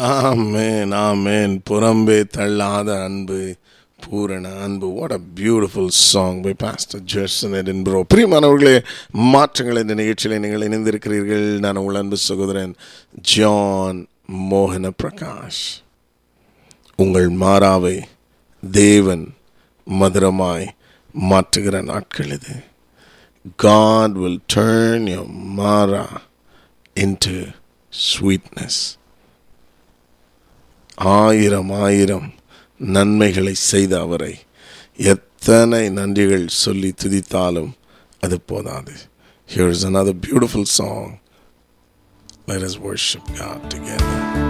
ஆமேன் ஆமேன் புறம்பே தள்ளாத அன்பு பூரண அன்பு what a beautiful song by pastor Jerson Edinburgh பிரியமானவர்களே மாற்றங்கள் இந்த நிகழ்ச்சியில் நீங்கள் இணைந்திருக்கிறீர்கள் நான் உங்கள் அன்பு சகோதரன் ஜான் மோகன பிரகாஷ் உங்கள் மாறாவை தேவன் மதுரமாய் மாற்றுகிற நாட்கள் இது God will turn your mara into sweetness. ஆயிரம் ஆயிரம் நன்மைகளை செய்த அவரை எத்தனை நன்றிகள் சொல்லி துதித்தாலும் அது போதாது Here is another beautiful song. Let us worship God together.